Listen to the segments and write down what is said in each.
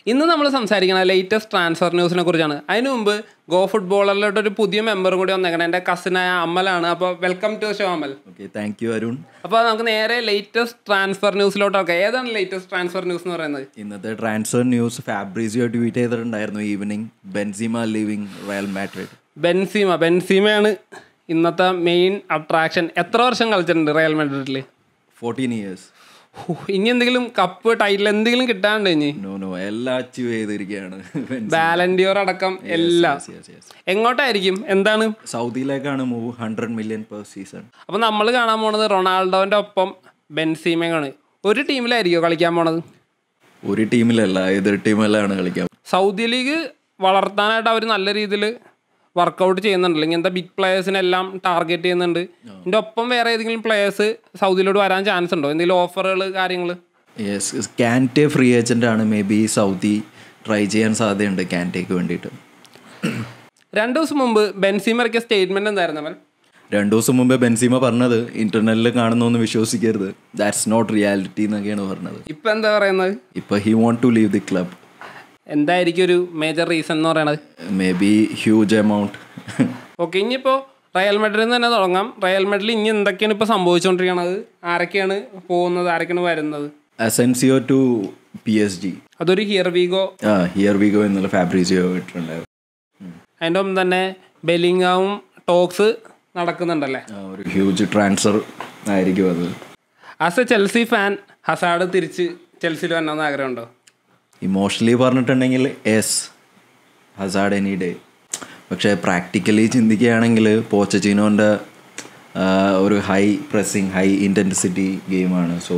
ഇന്ന് നമ്മൾ സംസാരിക്കുന്ന ലേറ്റസ്റ്റ് ട്രാൻസ്ഫർ ന്യൂസിനെ കുറിച്ചാണ് അതിന് മുമ്പ് ഗോ ഫുട്ബോളറിലോട്ട് ഒരു പുതിയ മെമ്പറും കൂടി വന്നേക്കണം എൻ്റെ കസിനായ അമലാണ് അപ്പോൾ welcome to show Amal okay thank you Arun അപ്പോൾ നമുക്ക് നേരെ ലേറ്റസ്റ്റ് ട്രാൻസ്ഫർ ന്യൂസിലോട്ടൊക്കെ ഏതാണ് ലേറ്റസ്റ്റ് ട്രാൻസ്ഫർ ന്യൂസ് എന്ന് പറയുന്നത് ഇന്നത്തെ ട്രാൻസ്ഫർ ന്യൂസ് ഫാബ്രീസിയോ ട്വീറ്റ് ചെയ്തിട്ടുണ്ടായിരുന്നു evening Benzema living Real Madrid Benzema ബെൻസീമയാണ് ഇന്നത്തെ മെയിൻ അട്രാക്ഷൻ എത്ര വർഷം കളിച്ചിട്ടുണ്ട് റയൽ മാഡ്രിഡിൽ ഫോർട്ടീൻ ഇയേഴ്സ് ഇനി എന്തെങ്കിലും കപ്പ് ടൈറ്റിൽ എന്തെങ്കിലും കിട്ടാണ്ട് ഇനി നോ നോ എല്ലാം അച്ചീവ് ചെയ്തിരിക്കുകയാണ് ബാലൻഡിയോർ അടക്കം എല്ലാം എങ്ങോട്ടായിരിക്കും എന്താണ് സൗദിയിലേക്കാണ് move hundred million per season അപ്പോൾ നമ്മൾ കാണാൻ പോണത് റൊണാൾഡോൻ്റെ ഒപ്പം ബെൻസീമയാണ് ഒരു ടീമിലായിരിക്കുമോ കളിക്കാൻ പോണത് ഒരു ടീമിലല്ല എതിർ ടീമിലാണ് കളിക്കാൻ സൗദി ലീഗ് വളർത്താനായിട്ട് അവർ നല്ല രീതിയിൽ വർക്കൗട്ട് ചെയ്യുന്നുണ്ടല്ലോ ഇങ്ങനത്തെ ബിഗ് പ്ലേയേഴ്സിനെല്ലാം ടാർഗറ്റ് ചെയ്യുന്നുണ്ട് ഇതിൻ്റെ ഒപ്പം വേറെ ഏതെങ്കിലും പ്ലേയേഴ്സ് സൗദിയിലോട്ട് വരാൻ ചാൻസ് ഉണ്ടോ എന്തെങ്കിലും ഓഫറുകൾ കാര്യങ്ങൾ യെസ് കാൻറ്റെ ഫ്രീ ഏജന്റ് ആണ് മേ ബി സൗദി ട്രൈ ചെയ്യാൻ സാധ്യതയുണ്ട് കാൻറ്റേക്ക് വേണ്ടിയിട്ട് രണ്ട് ദിവസം മുമ്പ് ബെൻസീമ ഇറക്കിയ സ്റ്റേറ്റ്മെന്റ് എന്തായിരുന്നു അവൻ രണ്ടു ദിവസം മുമ്പേ ബെൻസിമ പറഞ്ഞത് ഇന്റർനെറ്റിൽ കാണുന്നൊന്നും വിശ്വസിക്കരുത് ദാറ്റ്സ് നോട്ട് റിയാലിറ്റി എന്നൊക്കെയാണ് പറഞ്ഞത് ഇപ്പം എന്താ പറയുന്നത് ഇപ്പൊ he won't to leave the club എന്തായിരിക്കും ഒരു മേജർ റീസൺ എന്ന് പറയണത് may be huge amount okay ഇനിയിപ്പോൾ റയൽ മെഡലിൽ നിന്ന് തന്നെ തുടങ്ങാം റയൽ മെഡലിൽ ഇനി എന്തൊക്കെയാണ് ഇപ്പോൾ സംഭവിച്ചുകൊണ്ടിരിക്കുന്നത് ആരൊക്കെയാണ് പോകുന്നത് ആരൊക്കെയാണ് വരുന്നത് Asensio to P S G അതൊരു ഹിയർ വീഗോ ആ ഹിയർ വി ഗോ എന്നുള്ള ഫാബ്രീസിയോ ഇട്ടിട്ടുണ്ടായിരുന്നു അതിൻ്റെ ഒപ്പം തന്നെ ബെലിംഗാവും ടോക്സ് നടക്കുന്നുണ്ടല്ലേ ആ, ഒരു ഹ്യൂജ് ട്രാൻസ്ഫർ ആയിരിക്കും അത് as a Chelsea fan Hazard തിരിച്ച് ചെൽസിയിൽ വരണമെന്ന് ആഗ്രഹമുണ്ടോ ഇമോഷണലി പറഞ്ഞിട്ടുണ്ടെങ്കിൽ എസ് ഹസാഡ് എനി ഡേ പക്ഷേ പ്രാക്ടിക്കലി ചിന്തിക്കുകയാണെങ്കിൽ പോച്ചച്ചീനോൻ്റെ ഒരു ഹൈ പ്രസ്സിങ് ഹൈ ഇൻറ്റൻസിറ്റി ഗെയിമാണ് സോ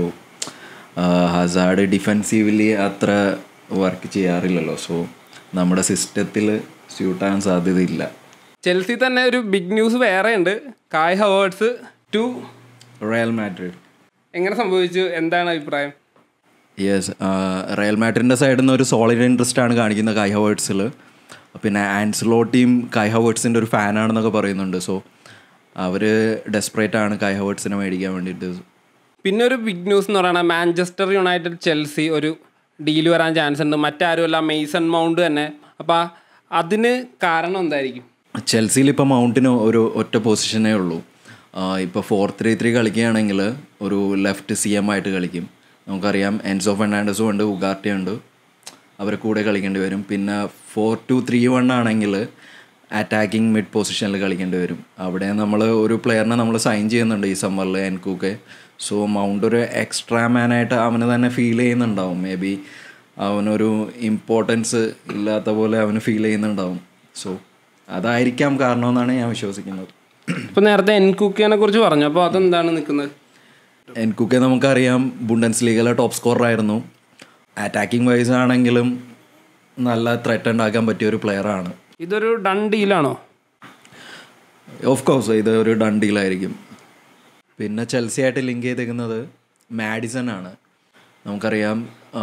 ഹസാഡ് ഡിഫെൻസീവ്ലി അത്ര വർക്ക് ചെയ്യാറില്ലല്ലോ സോ നമ്മുടെ സിസ്റ്റത്തിൽ സ്യൂട്ടാൻ സാധ്യതയില്ല ചെൽസി തന്നെ ഒരു ബിഗ് ന്യൂസ് വേറെ ഉണ്ട് കായ് ഹവേർട്സ് ടു റയൽ മാഡ്രിഡ് എങ്ങനെ സംഭവിച്ചു എന്താണ് അഭിപ്രായം യെസ് റയൽ മാഡ്രിഡിൻ്റെ സൈഡിൽ നിന്ന് ഒരു സോളിഡ് ഇൻട്രസ്റ്റ് ആണ് കാണിക്കുന്നത് കൈ ഹവേർട്സിൽ പിന്നെ ആൻസ്ലോ ടീം കൈ ഹവേർട്സിൻ്റെ ഒരു ഫാനാണെന്നൊക്കെ പറയുന്നുണ്ട് സോ അവർ ഡെസ്പറേറ്റ് ആണ് കൈ ഹവേർട്സിനെ മേടിക്കാൻ വേണ്ടിയിട്ട് പിന്നെ ഒരു ബിഗ് ന്യൂസ് എന്ന് പറയുന്നത് മാഞ്ചസ്റ്റർ യുണൈറ്റഡ് ചെൽസി ഒരു ഡീൽ വരാൻ ചാൻസ് ഉണ്ട് മറ്റാരുമല്ല മെയ്സൺ മൗണ്ട് തന്നെ അപ്പോൾ അതിന് കാരണം എന്തായിരിക്കും ചെൽസിയിൽ ഇപ്പോൾ മൗണ്ടിന് ഒരു ഒറ്റ പൊസിഷനേ ഉള്ളൂ ഇപ്പോൾ ഫോർ ത്രീ ത്രീ കളിക്കുകയാണെങ്കിൽ ഒരു ലെഫ്റ്റ് സി എം ആയിട്ട് കളിക്കും നമുക്കറിയാം എൻസോ ഫെർണാണ്ടസും ഉണ്ട് ഉഗാർട്ടി ഉണ്ട് അവരെ കൂടെ കളിക്കേണ്ടി വരും പിന്നെ ഫോർ ടു ത്രീ വൺ ആണെങ്കിൽ അറ്റാക്കിംഗ് മിഡ് പൊസിഷനിൽ കളിക്കേണ്ടി വരും അവിടെ നമ്മൾ ഒരു പ്ലെയറിനെ നമ്മൾ സൈൻ ചെയ്യുന്നുണ്ട് ഈ സമ്മറിൽ എൻകൂക്കെ സോ മൗണ്ട് ഒരു എക്സ്ട്രാ മാനായിട്ട് അവന് തന്നെ ഫീൽ ചെയ്യുന്നുണ്ടാവും മേ ബി അവനൊരു ഇമ്പോർട്ടൻസ് ഇല്ലാത്ത പോലെ അവന് ഫീൽ ചെയ്യുന്നുണ്ടാവും സോ അതായിരിക്കാം കാരണമെന്നാണ് ഞാൻ വിശ്വസിക്കുന്നത് ഇപ്പോൾ നേരത്തെ എൻകുക്കിനെ കുറിച്ച് പറഞ്ഞു അപ്പോൾ അതെന്താണ് നിൽക്കുന്നത് എൻകുക്കെ നമുക്കറിയാം ബുണ്ടൻസ് ലീഗിലെ ടോപ്പ് സ്കോറർ ആയിരുന്നു അറ്റാക്കിംഗ് വൈസ് ആണെങ്കിലും നല്ല ത്രെറ്റ് ഉണ്ടാക്കാൻ പറ്റിയ ഒരു പ്ലെയറാണ് ഇതൊരു ഡൺ ഡീലാണോ ഓഫ് കോഴ്സ് ഇത് ഒരു ഡൺ ഡീലായിരിക്കും പിന്നെ ചെൽസി ആയിട്ട് ലിങ്ക് ചെയ്തേക്കുന്നത് മാഡിസൺ ആണ് നമുക്കറിയാം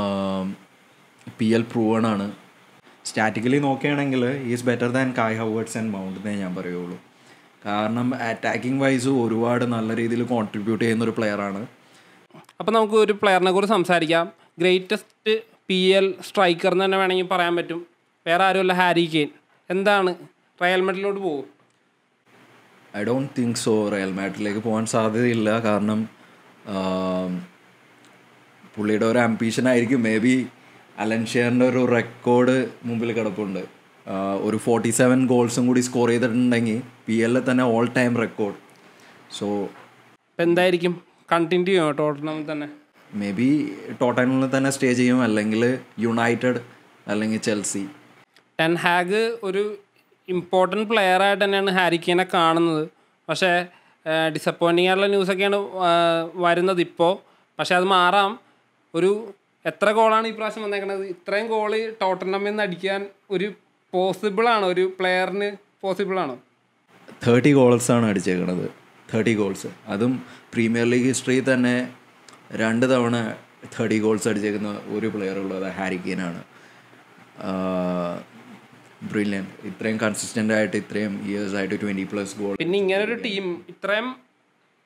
പി എൽ പ്രൂവൺ ആണ് സ്റ്റാറ്റിക്കലി നോക്കുകയാണെങ്കിൽ is better than Kai Havertz and mount എന്നേ ഞാൻ പറയുള്ളൂ കാരണം അറ്റാക്കിംഗ് വൈസ് ഒരുപാട് നല്ല രീതിയിൽ കോൺട്രിബ്യൂട്ട് ചെയ്യുന്ന ഒരു പ്ലെയറാണ് അപ്പോൾ നമുക്ക് ഒരു പ്ലെയറിനെ കുറിച്ച് സംസാരിക്കാം ഗ്രേറ്റസ്റ്റ് പി എൽ സ്ട്രൈക്കർ എന്ന് തന്നെ വേണമെങ്കിൽ പറയാൻ പറ്റും വേറെ ആരുമല്ല ഹാരി കെയ്ൻ എന്താണ് റയൽ മെഡലിലോട്ട് പോകും I don't think so Real മാഡ്രിഡിലേക്ക് പോകാൻ സാധ്യതയില്ല കാരണം ആം, പുള്ളിയുടെ ഒരു അംബീഷൻ ആയിരിക്കും മേ ബി അലൻഷിയറിൻ്റെ ഒരു റെക്കോർഡ് മുമ്പിൽ കിടപ്പുണ്ട് ആ, ഒരു ഫോർട്ടി സെവൻ ഗോൾസും കൂടി സ്കോർ ചെയ്തിട്ടുണ്ടെങ്കിൽ പി എല്ലിൽ തന്നെ ഓൾ ടൈം റെക്കോർഡ് സോ ഇപ്പം എന്തായിരിക്കും കണ്ടിന്യൂ ചെയ്യുമോ ടോട്ടനം തന്നെ മേ ബി ടോട്ടനിൽ തന്നെ സ്റ്റേ ചെയ്യും അല്ലെങ്കിൽ യുണൈറ്റഡ് അല്ലെങ്കിൽ ചെൽസി ടെൻ ഹാഗ് ഒരു ഇമ്പോർട്ടൻറ്റ് പ്ലെയർ ആയിട്ട് തന്നെയാണ് ഹാരിക്കേനെ കാണുന്നത് പക്ഷേ ഡിസപ്പോയിൻറ്റിംഗ് ആയിട്ടുള്ള ന്യൂസൊക്കെയാണ് ആ, വരുന്നത് ഇപ്പോൾ പക്ഷേ അത് മാറാം ഒരു എത്ര ഗോളാണ് ഈ പ്രാവശ്യം വന്നേക്കണത് ഇത്രയും ഗോള് ടോട്ടനമ്മിൽ നിന്ന് അടിക്കാൻ ഒരു പോസിബിളാണോ ഒരു പ്ലെയറിന് പോസിബിളാണോ തേർട്ടി ഗോൾസാണ് അടിച്ചേക്കണത് തേർട്ടി ഗോൾസ് അതും പ്രീമിയർ ലീഗ് ഹിസ്റ്ററിയിൽ തന്നെ രണ്ട് തവണ തേർട്ടി ഗോൾസ് അടിച്ചേക്കുന്ന ഒരു പ്ലെയർ ഉള്ളത് ഹാരി കെയ്നാണ് ബ്രില്യൻ ഇത്രയും കൺസിസ്റ്റൻ്റ് ആയിട്ട് ഇത്രയും ഇയേഴ്സ് ആയിട്ട് ട്വൻറ്റി പ്ലസ് ഗോൾ പിന്നെ ഇങ്ങനെ ഒരു ടീം ഇത്രയും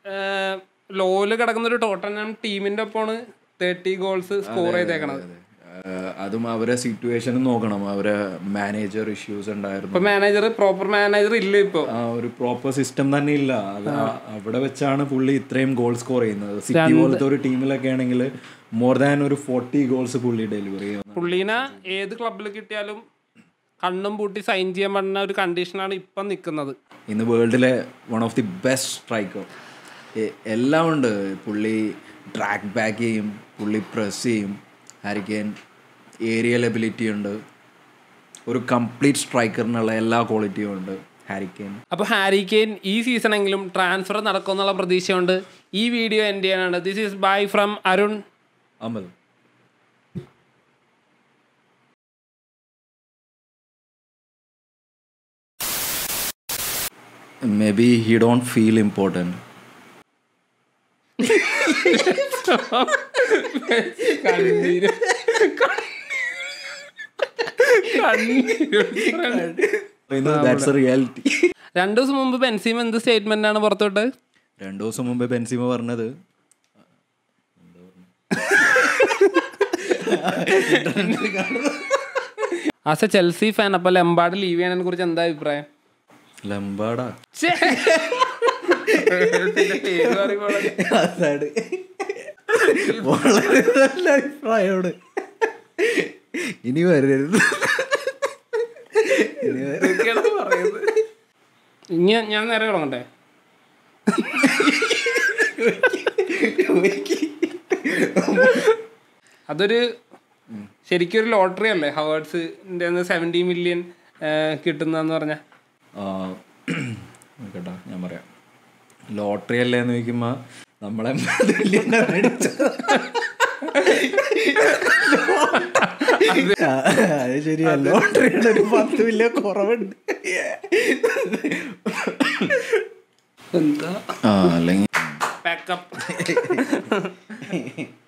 ലോല് കിടക്കുന്ന ഒരു ടോട്ടനം ടീമിൻ്റെ ഒപ്പമാണ് തേർട്ടി ഗോൾസ് സ്കോർ ചെയ്തേക്കണത് ആഹ് അതും അവരെ സിറ്റുവേഷനും നോക്കണം അവരെ മാനേജർ ഇഷ്യൂസ് ഉണ്ടായിരുന്നു ഇപ്പൊ മാനേജർ പ്രോപ്പർ മാനേജർ ഇല്ല ഇപ്പൊ ആ ഒരു പ്രോപ്പർ സിസ്റ്റം തന്നെ ഇല്ല അത് ആ- അവിടെ വെച്ചാണ് പുള്ളി ഇത്രയും ഗോൾ സ്കോർ ചെയ്യുന്നത് സിറ്റി പോലത്തെ ഒരു ടീമിലൊക്കെ ആണെങ്കിൽ മോർ ദാൻ ഒരു ഫോർട്ടി ഗോൾസ് പുള്ളി ഡെലിവറി ചെയ്യുന്നത് പുള്ളീനെ ഏത് ക്ലബിൽ കിട്ടിയാലും കണ്ണും പൂട്ടി സൈൻ ചെയ്യാൻ പറ്റുന്ന ഒരു കണ്ടീഷനാണ് ഇപ്പം നിൽക്കുന്നത് ഇന്ന് വേൾഡിലെ one of the best striker എല്ലാം ഉണ്ട് പുള്ളി ട്രാക്ക് ബാക്ക് ചെയ്യും പുള്ളി പ്രസ് ചെയ്യും ഹാരിക്കേൻ ഏരിയൽ എബിലിറ്റി ഉണ്ട് ഒരു കംപ്ലീറ്റ് സ്ട്രൈക്കറിനുള്ള എല്ലാ ക്വാളിറ്റിയും ഉണ്ട് ഹാരിക്കേൻ അപ്പോൾ ഹാരി കെയിൻ ഈ സീസണെങ്കിലും ട്രാൻസ്ഫർ നടക്കുമെന്നുള്ള പ്രതീക്ഷയുണ്ട് ഈ വീഡിയോ എൻ്റെ ചെയ്യാനാണ് this is bye from Arun Amal may be he don't feel important that's a reality രണ്ടു ദിവസം മുമ്പ് ബെൻസീം എന്ത് സ്റ്റേറ്റ്മെന്റ് ആണ് പുറത്തോട്ട് രണ്ടു ദിവസം മുമ്പ് ബെൻസിമ പറഞ്ഞത് ആസ് എ ചെൽസി ഫാൻ അപ്പോൾ ലെമ്പാട് ലീവ് ചെയ്യുന്നതിനെ കുറിച്ച് എന്താ അഭിപ്രായം ലംബാടാ ഛേ. ഇതിന്റെ പേര് പറയുമ്പോൾ അതാണ് വളരെ നല്ല അഭിപ്രായമാണ് ഇനി വരരുത് ഇനി വരരുത്. ഇതൊക്കെയാണ് പറയുന്നത് ഇനി ഞാൻ നേരെ തുടങ്ങട്ടെ അതൊരു ശരിക്കും ഒരു ലോട്ടറി അല്ലേ ഹവേർഡ്സിന്റെ സെവൻറ്റി മില്യൺ കിട്ടുന്നതെന്ന് പറഞ്ഞ ആ, കേട്ടോ ഞാൻ പറയാം ലോട്ടറി അല്ലേ എന്ന് ചോദിക്കുമ്പോ നമ്മളെ തുല്യനെ മേടിച്ച ആ, അത് ശരിയാ ലോട്ടറിയുടെ ഒരു പത്ത് വലിയ കുറവുണ്ട് എന്താ ആ അല്ലെങ്കിൽ പാക്കപ്പ്